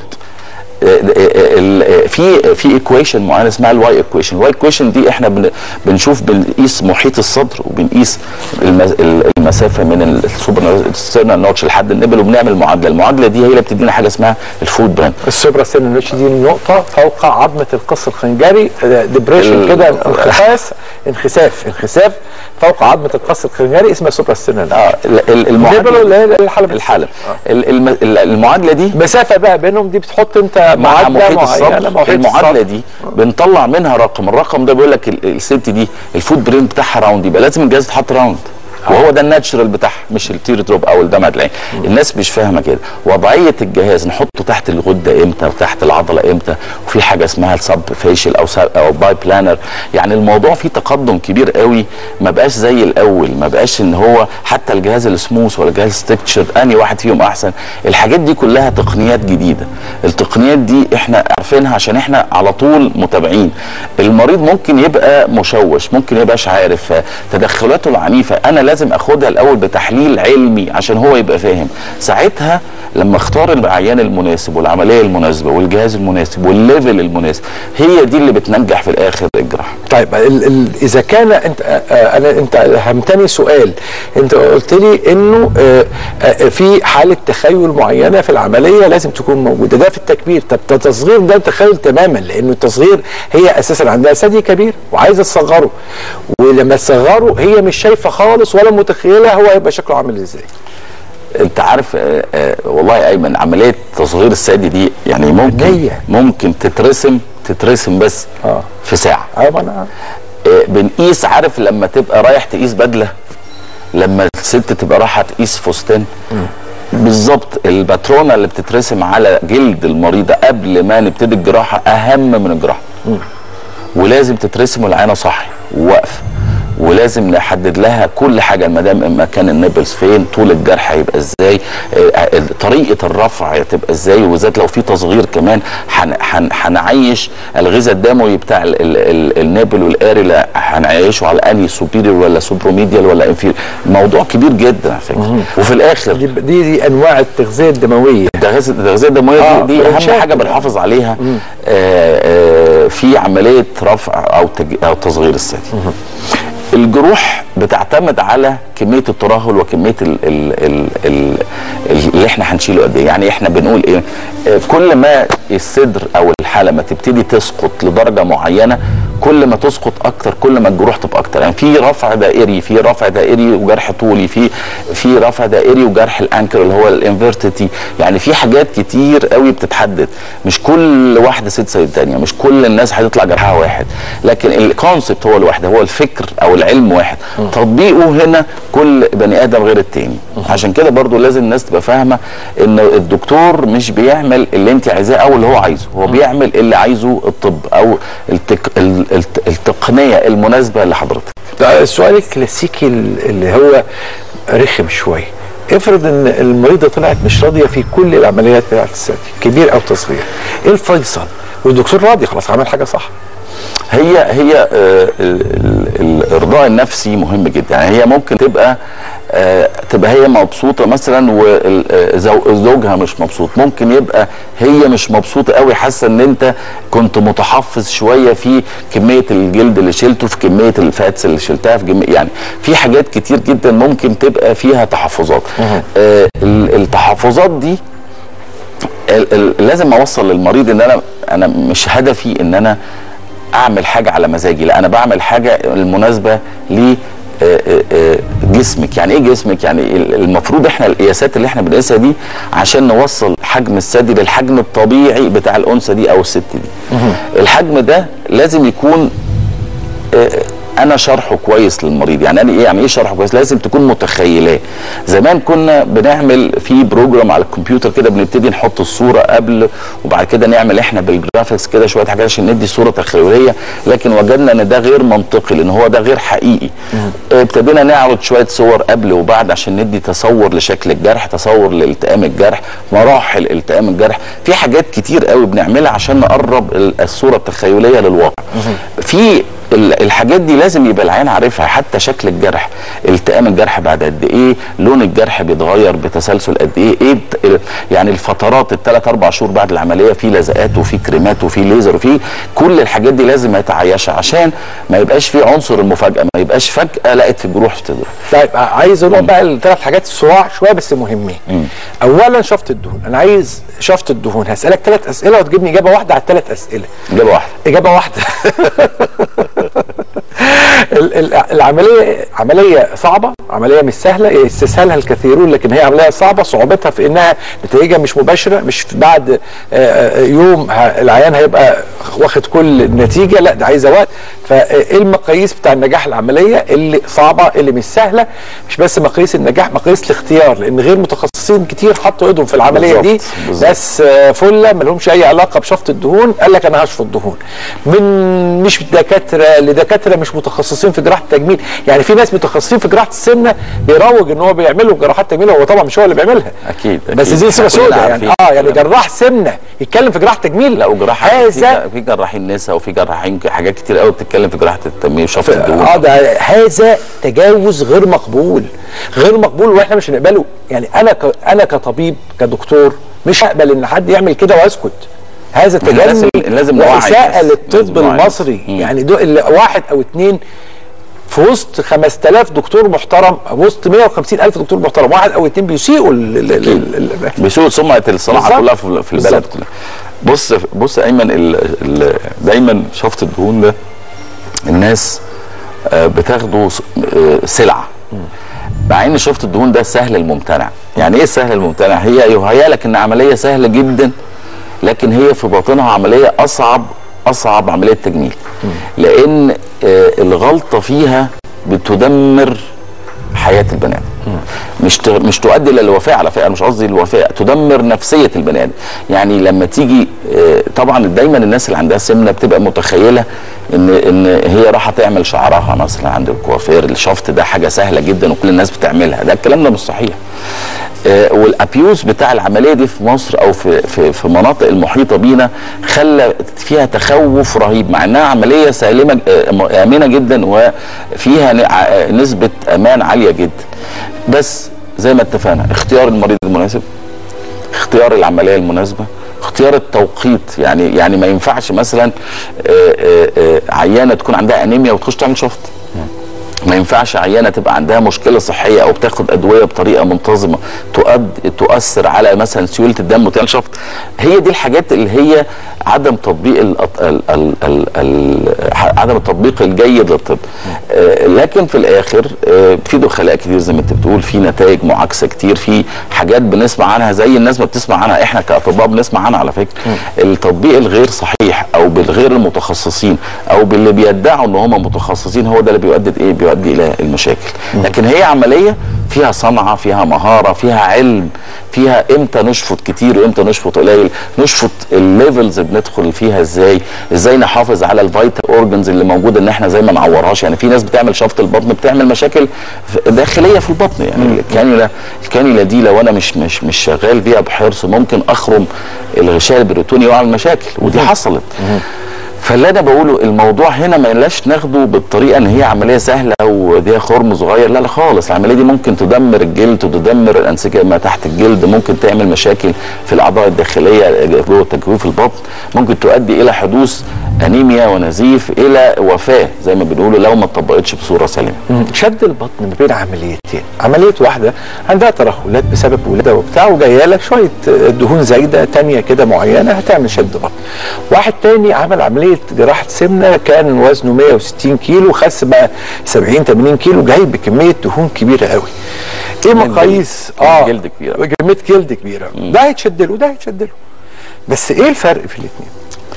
Speaker 1: ال- في في ايكويشن معينه اسمها الواي ايكويشن الواي ايكويشن دي احنا بن- بنشوف بنقيس محيط الصدر وبنقيس المس- ال- المسافه من السوبر ستيرنال نوتش لحد النبل وبنعمل معادله المعادله دي هي اللي بتدينا حاجه اسمها الفود بران
Speaker 2: السوبرا سينوتش دي النقطة فوق عظمة القص الخنجري ديبريشن
Speaker 1: ال-
Speaker 2: كده انخفاض انخساف انخساف فوق عظمة القص الخنجري اسمها سوبرا سينوتش
Speaker 1: اه ال- ال-
Speaker 2: النبل اللي
Speaker 1: المعادله
Speaker 2: هي الحلبة
Speaker 1: الحلب ال- الم- ال- المعادله دي
Speaker 2: مسافة بقى بينهم دي بتحط انت
Speaker 1: مع
Speaker 2: معادلة
Speaker 1: محيط
Speaker 2: معينة
Speaker 1: الصدر
Speaker 2: محيط
Speaker 1: المعادله
Speaker 2: الصدر.
Speaker 1: دي بنطلع منها رقم الرقم ده بيقول لك ال- الست دي الفود برين بتاعها راوند يبقى لازم الجهاز يتحط راوند وهو ده الناتشرال بتاعها مش التير دروب او الدمعه العين الناس مش فاهمه كده وضعيه الجهاز نحطه تحت الغده امتى وتحت العضله امتى وفي حاجه اسمها السب فيشل او سب او باي بلانر يعني الموضوع فيه تقدم كبير قوي ما بقاش زي الاول ما بقاش ان هو حتى الجهاز السموث ولا الجهاز ستكتشر اني واحد فيهم احسن الحاجات دي كلها تقنيات جديده التقنيات دي احنا عارفينها عشان احنا على طول متابعين المريض ممكن يبقى مشوش ممكن يبقاش عارف تدخلاته العنيفه انا لازم اخدها الاول بتحليل علمي عشان هو يبقى فاهم ساعتها لما اختار العيان المناسب والعمليه المناسبه والجهاز المناسب والليفل المناسب هي دي اللي بتنجح في الاخر الجراحه
Speaker 2: طيب ال ال اذا كان انت آه، انا انت همتني سؤال انت قلت لي انه آه، آه، في حاله تخيل معينه في العمليه لازم تكون موجوده ده في التكبير طب ده تصغير ده تخيل تماما لانه التصغير هي اساسا عندها ثدي كبير وعايزه تصغره ولما تصغره هي مش شايفه خالص ولا متخيله هو هيبقى شكله عامل ازاي
Speaker 1: انت عارف آه آه والله يا ايمن عمليه تصغير الثدي دي يعني ممكن
Speaker 2: عينيا.
Speaker 1: ممكن تترسم تترسم بس
Speaker 2: اه
Speaker 1: في ساعه
Speaker 2: ايوه انا
Speaker 1: آه، بنقيس عارف لما تبقى رايح تقيس بدله لما الست تبقى رايحه تقيس فستان بالظبط الباترونه اللي بتترسم على جلد المريضه قبل ما نبتدي الجراحه اهم من الجراحه ولازم تترسم والعينه صح وواقفه ولازم نحدد لها كل حاجه ما دام مكان النبلز فين طول الجرح هيبقى ازاي آه، آه، طريقه الرفع هتبقى ازاي وبالذات لو في تصغير كمان هن- هن- هنعيش الغذاء الدموي بتاع ال- ال- ال- النابل والقاري لا هنعيشه على انهي سوبيريور ولا سوبروميديال ولا انفير موضوع كبير جدا على فكره وفي الاخر
Speaker 2: دي, دي, دي انواع التغذيه الدمويه
Speaker 1: التغذيه التغذيه الدمويه
Speaker 2: آه،
Speaker 1: دي, دي اهم
Speaker 2: فرنشات.
Speaker 1: حاجه بنحافظ عليها آه آه في عمليه رفع او تج... او تصغير الثدي الجروح بتعتمد على كميه الترهل وكميه ال ال ال ال اللي احنا هنشيله قد ايه يعني احنا بنقول ايه آه، كل ما الصدر او الحلمه تبتدي تسقط لدرجه معينه كل ما تسقط اكتر كل ما الجروح تبقى اكتر يعني في رفع دائري في رفع دائري وجرح طولي في في رفع دائري وجرح الانكر اللي هو الانفيرتيتي يعني في حاجات كتير قوي بتتحدد مش كل واحده ست زي الثانيه مش كل الناس هتطلع جرحها واحد لكن الكونسبت هو الواحد هو الفكر او العلم واحد تطبيقه هنا كل بني ادم غير التاني عشان كده برضو لازم الناس تبقى فاهمه ان الدكتور مش بيعمل اللي انت عايزاه او اللي هو عايزه هو بيعمل اللي عايزه الطب او التك... ال- الت- التقنيه المناسبه لحضرتك
Speaker 2: ده السؤال الكلاسيكي اللي هو رخم شويه افرض ان المريضه طلعت مش راضيه في كل العمليات بتاعت الثدي كبير او تصغير ايه الفيصل والدكتور راضي خلاص عمل حاجه صح
Speaker 1: هي هي آه، ال- ال- الارضاء النفسي مهم جدا يعني هي ممكن تبقى آه، تبقى هي مبسوطه مثلا وزوجها مش مبسوط ممكن يبقى هي مش مبسوطه قوي حاسه ان انت كنت متحفظ شويه في كميه الجلد اللي شلته في كميه الفاتس اللي شلتها في كمية يعني في حاجات كتير جدا ممكن تبقى فيها تحفظات آه، ال- التحفظات دي ال- ل- لازم اوصل للمريض ان انا انا مش هدفي ان انا اعمل حاجه على مزاجي لا انا بعمل حاجه المناسبه ل آه، آه، آه، جسمك يعني ايه جسمك يعني ال- المفروض احنا القياسات اللي احنا بنقيسها دي عشان نوصل حجم الثدي للحجم الطبيعي بتاع الانثى دي او الست دي الحجم ده لازم يكون آه، انا شرحه كويس للمريض يعني انا ايه يعني ايه شرحه كويس لازم تكون متخيلاه زمان كنا بنعمل في بروجرام على الكمبيوتر كده بنبتدي نحط الصوره قبل وبعد كده نعمل احنا بالجرافيكس كده شويه حاجات عشان ندي صوره تخيليه لكن وجدنا ان ده غير منطقي لان هو ده غير حقيقي آه، ابتدينا نعرض شويه صور قبل وبعد عشان ندي تصور لشكل الجرح تصور لالتئام الجرح مراحل التئام الجرح في حاجات كتير قوي بنعملها عشان نقرب ال- الصوره التخيليه للواقع في ال- الحاجات دي لازم يبقى العين عارفها حتى شكل الجرح التئام الجرح بعد قد ايه لون الجرح بيتغير بتسلسل قد ايه ايه بت- يعني الفترات الثلاث اربع شهور بعد العمليه في لزقات وفي كريمات وفي ليزر وفي كل الحاجات دي لازم يتعايشها عشان ما يبقاش في عنصر المفاجاه ما يبقاش فجاه لقيت في جروح في صدرها
Speaker 2: طيب عايز اروح بقى لثلاث حاجات صراع شويه بس مهمين اولا شفط الدهون انا عايز شفط الدهون هسالك ثلاث اسئله وتجيبني اجابه واحده على الثلاث اسئله
Speaker 1: اجابه واحده
Speaker 2: اجابه واحده ال- ال- العمليه عمليه صعبه عمليه مش سهله يستسهلها الكثيرون لكن هي عمليه صعبه صعوبتها في انها نتائجها مش مباشره مش في بعد آه، آه، يوم ه- العيان هيبقى واخد كل النتيجه لا ده عايزه وقت فايه المقاييس بتاع النجاح العمليه اللي صعبه اللي مش سهله مش بس مقاييس النجاح مقاييس الاختيار لان غير متخصصين كتير حطوا ايدهم في العمليه دي
Speaker 1: بالظبط، بالظبط.
Speaker 2: ناس آه، فله ما لهمش اي علاقه بشفط الدهون قال لك انا هشفط دهون من مش دكاتره لدكاتره مش متخصصين في جراحه التجميل يعني في ناس متخصصين في جراحه السمنه بيروج ان هو بيعملوا جراحات تجميل هو طبعا مش هو اللي بيعملها
Speaker 1: أكيد،
Speaker 2: بس
Speaker 1: أكيد.
Speaker 2: دي سيره
Speaker 1: إحنا كلنا
Speaker 2: سوداء يعني
Speaker 1: عارفين
Speaker 2: اه يعني
Speaker 1: الكلام.
Speaker 2: جراح سمنه يتكلم في جراحه تجميل
Speaker 1: لا وجراحه
Speaker 2: هذا
Speaker 1: في في جراحين نساء وفي جراحين حاجات كتير قوي بتتكلم في جراحه التنميه شفط الدهون
Speaker 2: اه ده هذا تجاوز غير مقبول غير مقبول واحنا مش هنقبله يعني انا ك... انا كطبيب كدكتور مش هقبل ان حد يعمل كده واسكت هذا
Speaker 1: إحنا لازم-
Speaker 2: تجني
Speaker 1: لازم نوعي
Speaker 2: واساءه
Speaker 1: الناس. لازم
Speaker 2: للطب
Speaker 1: نوعي الناس.
Speaker 2: المصري
Speaker 1: مم.
Speaker 2: يعني دو اللي واحد او اتنين في وسط 5000 دكتور محترم وسط 150 الف دكتور محترم واحد او اتنين بيسيئوا ال- ال- ال- ال- ال-
Speaker 1: بسوء سمعه الصناعه
Speaker 2: بالظبط.
Speaker 1: كلها في في البلد
Speaker 2: بالظبط.
Speaker 1: كلها بص بص ايمن ال ال دايما شفط الدهون ده الناس آه، بتاخده س- آه، سلعه مع ان شفط الدهون ده سهل الممتنع يعني ايه سهل الممتنع هي يهيأ لك ان عمليه سهله جدا لكن هي في باطنها عمليه اصعب اصعب عمليه تجميل لان آه، الغلطه فيها بتدمر حياه البني ادم مش ت- مش تؤدي الى الوفاه على فكره أنا مش قصدي الوفاه تدمر نفسيه البني ادم يعني لما تيجي آه، طبعا دايما الناس اللي عندها سمنه بتبقى متخيله ان ان هي رايحه تعمل شعرها مثلا عند الكوافير الشفط ده حاجه سهله جدا وكل الناس بتعملها ده الكلام ده مش صحيح آه، والابيوز بتاع العمليه دي في مصر او في في في مناطق المحيطه بينا خلى فيها تخوف رهيب مع انها عمليه سالمه آه، امنه جدا وفيها ن- ع- نسبه امان عاليه جدا بس زي ما اتفقنا اختيار المريض المناسب اختيار العمليه المناسبه اختيار التوقيت يعني يعني ما ينفعش مثلا آه، آه، آه، عيانه تكون عندها انيميا وتخش تعمل شفط ما ينفعش عيانه تبقى عندها مشكله صحيه او بتاخد ادويه بطريقه منتظمه تؤد تؤثر على مثلا سيوله الدم وتعمل شفط هي دي الحاجات اللي هي عدم تطبيق ال ال ال ال ال عدم التطبيق الجيد للطب آه لكن في الاخر آه في دخلاء كتير زي ما انت بتقول في نتائج معاكسه كتير في حاجات بنسمع عنها زي الناس ما بتسمع عنها احنا كاطباء بنسمع عنها على فكره التطبيق الغير صحيح او بالغير المتخصصين او باللي بيدعوا ان هم متخصصين هو ده اللي بيؤدي ايه بيؤدي الى المشاكل لكن هي عمليه فيها صنعه فيها مهاره فيها علم فيها امتى نشفط كتير وامتى نشفط قليل نشفط الليفلز بندخل فيها ازاي ازاي نحافظ على الفيتال اورجنز اللي موجوده ان احنا زي ما نعورهاش يعني في ناس بتعمل شفط البطن بتعمل مشاكل ف- داخليه في البطن يعني الكانيولا الكانيولا دي لو انا مش مش مش شغال بيها بحرص ممكن اخرم الغشاء البريتوني واعمل مشاكل ودي حصلت فاللي انا بقوله الموضوع هنا ما يلاش ناخده بالطريقه ان هي عمليه سهله ودي خرم صغير لا لا خالص العمليه دي ممكن تدمر الجلد وتدمر الانسجه ما تحت الجلد ممكن تعمل مشاكل في الاعضاء الداخليه جوه تجويف البطن ممكن تؤدي الى حدوث انيميا ونزيف الى وفاه زي ما بنقوله لو ما اتطبقتش بصوره سليمه
Speaker 2: شد البطن ما بين عمليتين عمليه واحده عندها ترهلات بسبب ولاده وبتاع وجايه لك شويه دهون زايده تانية كده معينه هتعمل شد بطن واحد تاني عمل عمليه جراحه سمنه كان وزنه 160 كيلو خس بقى 70 80 كيلو جاي بكميه دهون كبيره قوي ايه
Speaker 1: كمية
Speaker 2: مقاييس
Speaker 1: جلد- كمية جلد كبيرة.
Speaker 2: كميه جلد كبيره ده هيتشد له ده هيتشد له بس ايه الفرق في الاثنين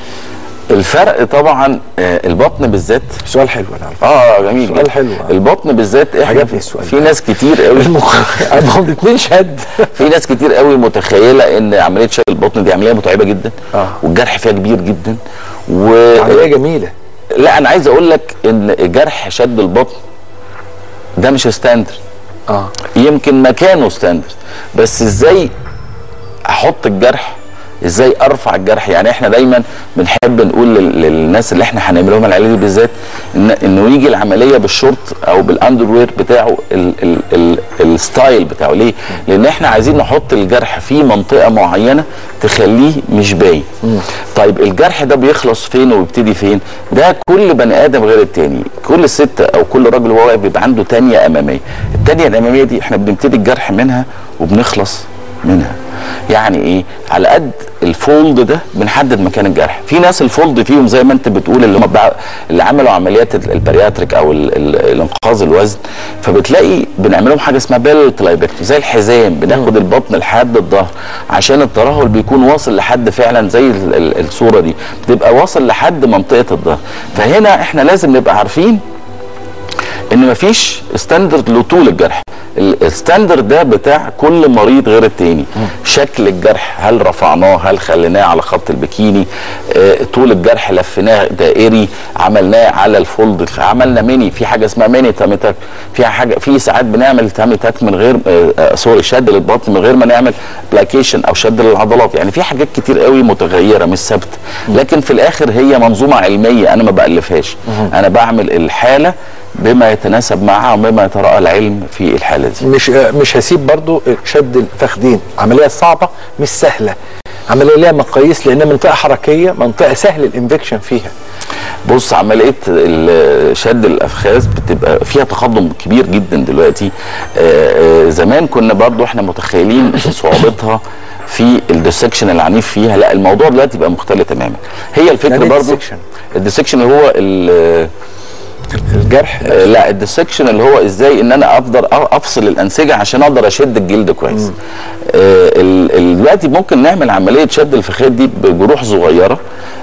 Speaker 1: الفرق طبعا آه، البطن بالذات
Speaker 2: سؤال حلو انا عارف
Speaker 1: اه جميل
Speaker 2: سؤال
Speaker 1: جدا.
Speaker 2: حلو.
Speaker 1: البطن بالذات احنا
Speaker 2: عجبني
Speaker 1: في,
Speaker 2: السؤال
Speaker 1: في
Speaker 2: ده.
Speaker 1: ناس كتير قوي
Speaker 2: هم الاثنين شد
Speaker 1: في ناس كتير قوي متخيله ان عمليه شد البطن دي عمليه متعبه جدا
Speaker 2: آه.
Speaker 1: والجرح فيها كبير جدا و
Speaker 2: عمليه جميله
Speaker 1: لا انا عايز اقول لك ان جرح شد البطن ده مش ستاندرد
Speaker 2: اه
Speaker 1: يمكن مكانه ستاندرد بس ازاي احط الجرح ازاي ارفع الجرح يعني احنا دايما بنحب نقول لل- للناس اللي احنا هنعمل لهم العمليه دي بالذات ان انه يجي العمليه بالشورت او بالاندروير بتاعه ال ال ال الستايل بتاعه ليه؟ لان احنا عايزين نحط الجرح في منطقه معينه تخليه مش باين. طيب الجرح ده بيخلص فين وبيبتدي فين؟ ده كل بني ادم غير التاني، كل ست او كل راجل وهو واقف بيبقى عنده تانيه اماميه، التانيه الاماميه دي احنا بنبتدي الجرح منها وبنخلص منها. يعني ايه على قد الفولد ده بنحدد مكان الجرح في ناس الفولد فيهم زي ما انت بتقول اللي هم بقى اللي عملوا عمليات ال- البارياتريك او ال- ال- الانقاذ الوزن فبتلاقي بنعمل لهم حاجه اسمها بيلت لايبكتومي زي الحزام بناخد البطن لحد الظهر عشان الترهل بيكون واصل لحد فعلا زي ال- ال- الصوره دي بتبقى واصل لحد منطقه الظهر فهنا احنا لازم نبقى عارفين ان مفيش ستاندرد لطول الجرح ال- الستاندرد ده بتاع كل مريض غير التاني شكل الجرح هل رفعناه هل خليناه على خط البكيني آه طول الجرح لفيناه دائري عملناه على الفولد عملنا ميني في حاجه اسمها ميني تاميتاك في حاجه في ساعات بنعمل تاميتاك من غير آه آه سوري شد للبطن من غير ما نعمل بلاكيشن او شد للعضلات يعني في حاجات كتير قوي متغيره مش ثابته لكن في الاخر هي منظومه علميه انا ما بالفهاش انا بعمل الحاله بما يتناسب معها وبما يتراءى العلم في الحاله دي
Speaker 2: مش مش هسيب برضو شد الفخدين عمليه صعبه مش سهله عمليه ليها مقاييس لانها منطقه حركيه منطقه سهل الانفكشن فيها
Speaker 1: بص عمليه ال- شد الافخاذ بتبقى فيها تقدم كبير جدا دلوقتي آه، آه، زمان كنا برضو احنا متخيلين صعوبتها في الديسكشن العنيف فيها لا الموضوع دلوقتي بقى مختلف تماما هي الفكره
Speaker 2: يعني إيه
Speaker 1: برضو
Speaker 2: dissection؟
Speaker 1: الديسكشن اللي هو ال-
Speaker 2: الجرح
Speaker 1: آه، لا الديسكشن اللي هو ازاي ان انا افضل أ- افصل الانسجه عشان اقدر اشد الجلد كويس آه، ال- ال- دلوقتي ممكن نعمل عمليه شد الفخذ دي بجروح صغيره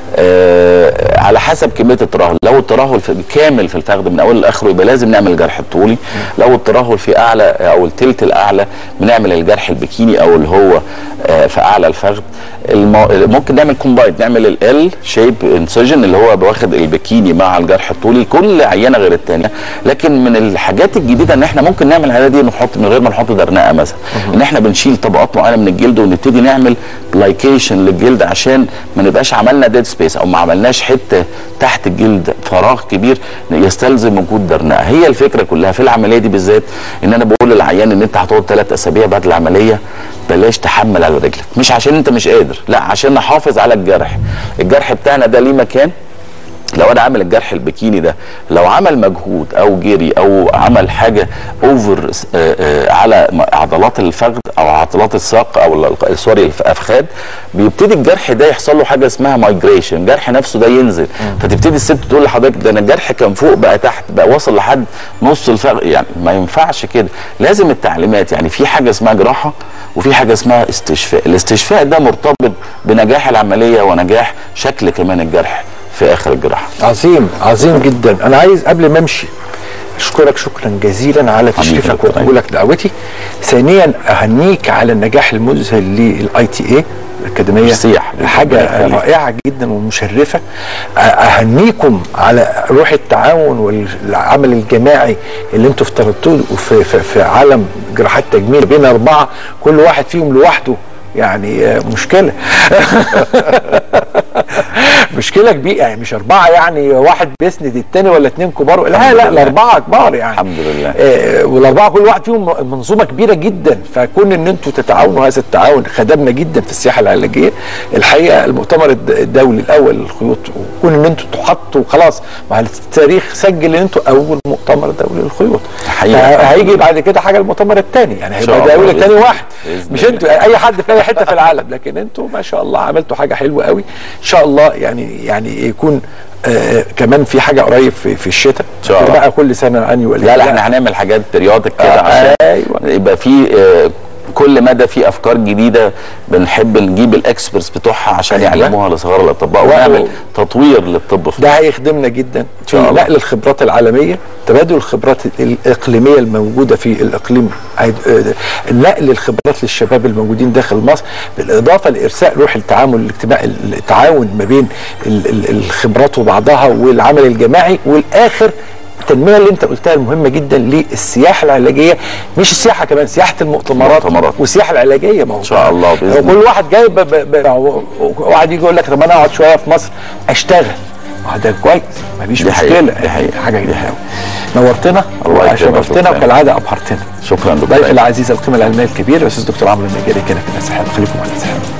Speaker 1: آه، على حسب كميه الترهل لو الترهل في كامل في الفخذ من اوله لاخره يبقى لازم نعمل الجرح الطولي لو الترهل في اعلى او التلت الاعلى بنعمل الجرح البكيني او اللي هو آه، في اعلى الفخذ المو... ممكن نعمل كومباين نعمل ال شيب انسجن اللي هو واخد البكيني مع الجرح الطولي كل عينه غير الثانيه لكن من الحاجات الجديده ان احنا ممكن نعمل العينه دي نحط من غير ما نحط درنقه مثلا ان احنا بنشيل طبقات معينه من الجلد ونبتدي نعمل بلايكيشن للجلد عشان ما نبقاش عملنا ديد سبيس او ما عملناش حته تحت الجلد فراغ كبير يستلزم وجود درنقه هي الفكره كلها في العمليه دي بالذات ان انا بقول للعيان ان انت هتقعد ثلاث اسابيع بعد العمليه بلاش تحمل على رجلك مش عشان انت مش قادر لا عشان نحافظ على الجرح الجرح بتاعنا ده ليه مكان لو انا عامل الجرح البكيني ده لو عمل مجهود او جري او عمل حاجه اوفر على م- عضلات الفخذ او عضلات الساق او ال- ال- سوري الافخاذ بيبتدي الجرح ده يحصل له حاجه اسمها مايجريشن الجرح نفسه ده ينزل فتبتدي الست تقول لحضرتك ده انا الجرح كان فوق بقى تحت بقى وصل لحد نص الفخذ يعني ما ينفعش كده لازم التعليمات يعني في حاجه اسمها جراحه وفي حاجه اسمها استشفاء الاستشفاء ده مرتبط بنجاح العمليه ونجاح شكل كمان الجرح في اخر الجراحه
Speaker 2: عظيم عظيم جدا انا عايز قبل ما امشي اشكرك شكرا جزيلا على
Speaker 1: حبيبي
Speaker 2: تشريفك
Speaker 1: دكتور
Speaker 2: وقبولك دعوتي ثانيا اهنيك على النجاح المذهل للاي تي اي الاكاديميه
Speaker 1: ميرسي يا حبيبي. ربنا
Speaker 2: حاجه
Speaker 1: يخليك.
Speaker 2: رائعه جدا ومشرفه أ- اهنيكم على روح التعاون والعمل الجماعي اللي انتوا افترضتوه في, في, في عالم جراحات تجميل بين اربعه كل واحد فيهم لوحده يعني آه، مشكله مشكله كبيره يعني مش اربعه يعني واحد بيسند التاني ولا اتنين كبار لا
Speaker 1: الحمد
Speaker 2: لا
Speaker 1: لله.
Speaker 2: الاربعه كبار يعني
Speaker 1: الحمد لله.
Speaker 2: آه والاربعه كل واحد فيهم منظومه كبيره جدا فكون ان انتوا تتعاونوا هذا التعاون خدمنا جدا في السياحه العلاجيه الحقيقه المؤتمر الد- الدولي الاول للخيوط وكون ان انتوا تحطوا خلاص مع التاريخ سجل ان انتوا اول مؤتمر دولي للخيوط
Speaker 1: حقيقة.
Speaker 2: هيجي بعد كده حاجه المؤتمر الثاني يعني
Speaker 1: شاء
Speaker 2: هيبقى
Speaker 1: الله
Speaker 2: دولي
Speaker 1: بإذن
Speaker 2: ثاني
Speaker 1: الله.
Speaker 2: واحد
Speaker 1: بإذن
Speaker 2: مش
Speaker 1: الله.
Speaker 2: انتوا اي حد في اي حته في العالم لكن انتوا ما شاء الله عملتوا حاجه حلوه قوي ان شاء الله يعني يعني يكون آه كمان في حاجه قريب في, في الشتاء
Speaker 1: إن شاء الله.
Speaker 2: بقى كل سنه اني ولا
Speaker 1: لا لا احنا هنعمل حاجات رياضك كده
Speaker 2: آه،
Speaker 1: عشان
Speaker 2: أيوة.
Speaker 1: يبقى في آه، كل مدى في افكار جديده بنحب نجيب الاكسبرتس بتوعها عشان
Speaker 2: أيوة.
Speaker 1: يعلموها لصغار الاطباء
Speaker 2: و-
Speaker 1: ونعمل تطوير للطب في
Speaker 2: ده هيخدمنا جدا في
Speaker 1: شاء الله.
Speaker 2: نقل الخبرات العالميه تبادل الخبرات الاقليميه الموجوده في الاقليم عيد- آه، نقل الخبرات للشباب الموجودين داخل مصر بالاضافه لارساء روح التعامل الاجتماعي التعاون ما بين ال- ال- الخبرات وبعضها والعمل الجماعي والاخر التنميه اللي انت قلتها المهمه جدا للسياحه العلاجيه مش السياحه كمان سياحه المؤتمرات
Speaker 1: المؤتمرات.
Speaker 2: والسياحه العلاجيه ما هو
Speaker 1: إن شاء الله بإذن
Speaker 2: هو
Speaker 1: الله.
Speaker 2: كل واحد جاي ب... ب... ب... واحد يجي يقول لك طب انا اقعد شويه في مصر اشتغل ما هو ده كويس مفيش
Speaker 1: دي حقيقة،
Speaker 2: مشكله
Speaker 1: دي حقيقة،
Speaker 2: حاجه
Speaker 1: دي
Speaker 2: جميله
Speaker 1: حقيقة.
Speaker 2: نورتنا
Speaker 1: الله يكرمك
Speaker 2: وشرفتنا
Speaker 1: دكتور.
Speaker 2: وكالعاده ابهرتنا
Speaker 1: شكرا دكتور
Speaker 2: ضيفي
Speaker 1: أيمن.
Speaker 2: العزيز القيمه العلميه الكبيره الاستاذ دكتور عمرو النجاري كان في الناس خليكم على السحاب